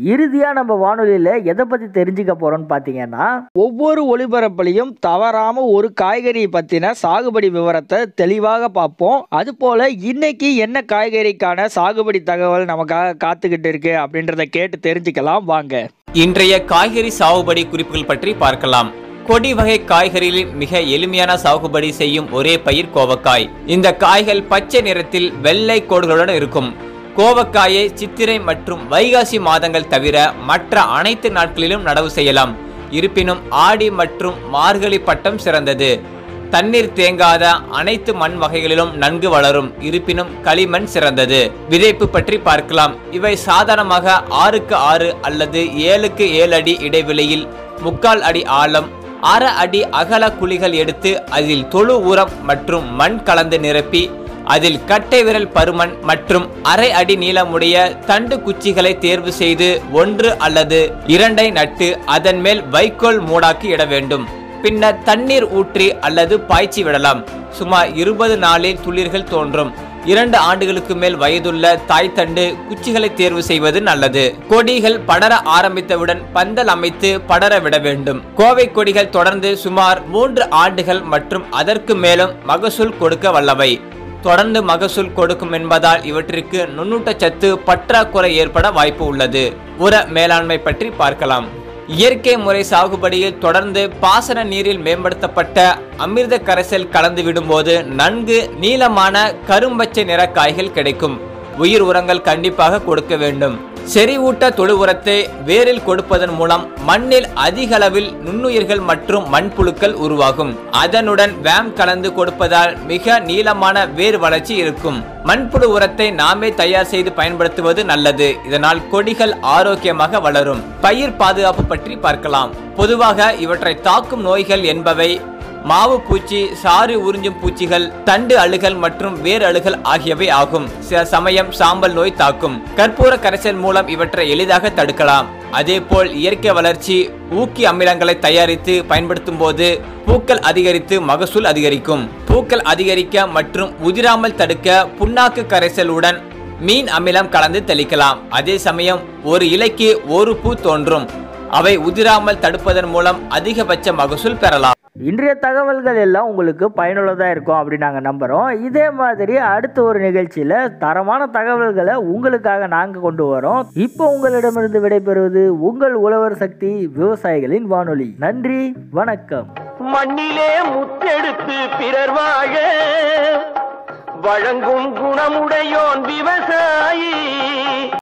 இறுதியாக நம்ம வானொலியில் எதை பற்றி தெரிஞ்சுக்க போகிறோம்னு பார்த்தீங்கன்னா ஒவ்வொரு ஒளிபரப்புலையும் தவறாமல் ஒரு காய்கறி பற்றின சாகுபடி விவரத்தை தெளிவாக பார்ப்போம் அதுபோல் இன்னைக்கு என்ன காய்கறிக்கான சாகுபடி தகவல் நமக்காக காத்துக்கிட்டு இருக்கு அப்படின்றத கேட்டு தெரிஞ்சுக்கலாம் வாங்க இன்றைய காய்கறி சாகுபடி குறிப்புகள் பற்றி பார்க்கலாம் கொடி வகை காய்கறிகளில் மிக எளிமையான சாகுபடி செய்யும் ஒரே பயிர் கோவக்காய் இந்த காய்கள் பச்சை நிறத்தில் வெள்ளை கோடுகளுடன் இருக்கும் கோவக்காயை சித்திரை மற்றும் வைகாசி மாதங்கள் தவிர மற்ற அனைத்து நாட்களிலும் நடவு செய்யலாம் இருப்பினும் ஆடி மற்றும் மார்கழி பட்டம் சிறந்தது தண்ணீர் தேங்காத அனைத்து மண் வகைகளிலும் நன்கு வளரும் இருப்பினும் களிமண் சிறந்தது விதைப்பு பற்றி பார்க்கலாம் இவை சாதாரணமாக ஆறுக்கு ஆறு அல்லது ஏழுக்கு ஏழு அடி இடைவெளியில் முக்கால் அடி ஆழம் அரை அடி அகல குழிகள் எடுத்து அதில் தொழு உரம் மற்றும் மண் கலந்து நிரப்பி அதில் கட்டை விரல் பருமன் மற்றும் அரை அடி நீளமுடைய தண்டு குச்சிகளை தேர்வு செய்து ஒன்று அல்லது இரண்டை நட்டு அதன் மேல் வைக்கோல் மூடாக்கி இட வேண்டும் பின்னர் தண்ணீர் ஊற்றி அல்லது பாய்ச்சி விடலாம் சுமார் இருபது நாளில் துளிர்கள் தோன்றும் இரண்டு ஆண்டுகளுக்கு மேல் வயதுள்ள தாய் தண்டு குச்சிகளை தேர்வு செய்வது நல்லது கொடிகள் படர ஆரம்பித்தவுடன் பந்தல் அமைத்து படர விட வேண்டும் கோவை கொடிகள் தொடர்ந்து சுமார் மூன்று ஆண்டுகள் மற்றும் அதற்கு மேலும் மகசூல் கொடுக்க வல்லவை தொடர்ந்து மகசூல் கொடுக்கும் என்பதால் இவற்றிற்கு நுண்ணூட்டச்சத்து பற்றாக்குறை ஏற்பட வாய்ப்பு உள்ளது உர மேலாண்மை பற்றி பார்க்கலாம் இயற்கை முறை சாகுபடியில் தொடர்ந்து பாசன நீரில் மேம்படுத்தப்பட்ட அமிர்த கரைசல் கலந்து விடும்போது நன்கு நீளமான கரும்பச்சை நிற காய்கள் கிடைக்கும் உயிர் உரங்கள் கண்டிப்பாக கொடுக்க வேண்டும் செறிவூட்ட தொழு உரத்தை வேரில் கொடுப்பதன் மூலம் மண்ணில் அதிக அளவில் நுண்ணுயிர்கள் மற்றும் மண்புழுக்கள் உருவாகும் அதனுடன் வேம் கலந்து கொடுப்பதால் மிக நீளமான வேர் வளர்ச்சி இருக்கும் மண்புழு உரத்தை நாமே தயார் செய்து பயன்படுத்துவது நல்லது இதனால் கொடிகள் ஆரோக்கியமாக வளரும் பயிர் பாதுகாப்பு பற்றி பார்க்கலாம் பொதுவாக இவற்றை தாக்கும் நோய்கள் என்பவை மாவு பூச்சி சாறு உறிஞ்சும் பூச்சிகள் தண்டு அழுகல் மற்றும் வேர் அழுகல் ஆகியவை ஆகும் சில சமயம் சாம்பல் நோய் தாக்கும் கற்பூர கரைசல் மூலம் இவற்றை எளிதாக தடுக்கலாம் அதேபோல் இயற்கை வளர்ச்சி ஊக்கி அமிலங்களை தயாரித்து பயன்படுத்தும் போது பூக்கள் அதிகரித்து மகசூல் அதிகரிக்கும் பூக்கள் அதிகரிக்க மற்றும் உதிராமல் தடுக்க புண்ணாக்கு கரைசலுடன் மீன் அமிலம் கலந்து தெளிக்கலாம் அதே சமயம் ஒரு இலைக்கு ஒரு பூ தோன்றும் அவை உதிராமல் தடுப்பதன் மூலம் அதிகபட்ச மகசூல் பெறலாம் இன்றைய தகவல்கள் எல்லாம் உங்களுக்கு பயனுள்ளதாக இருக்கும் அப்படின்னு நாங்கள் நம்புகிறோம் இதே மாதிரி அடுத்த ஒரு நிகழ்ச்சியில் தரமான தகவல்களை உங்களுக்காக நாங்கள் கொண்டு வரோம் இப்போ உங்களிடமிருந்து விடைபெறுவது உங்கள் உழவர் சக்தி விவசாயிகளின் வானொலி நன்றி வணக்கம் மண்ணிலே முத்தெடுத்து பிறர் வாழ வழங்கும் குணமுடையோன் விவசாயி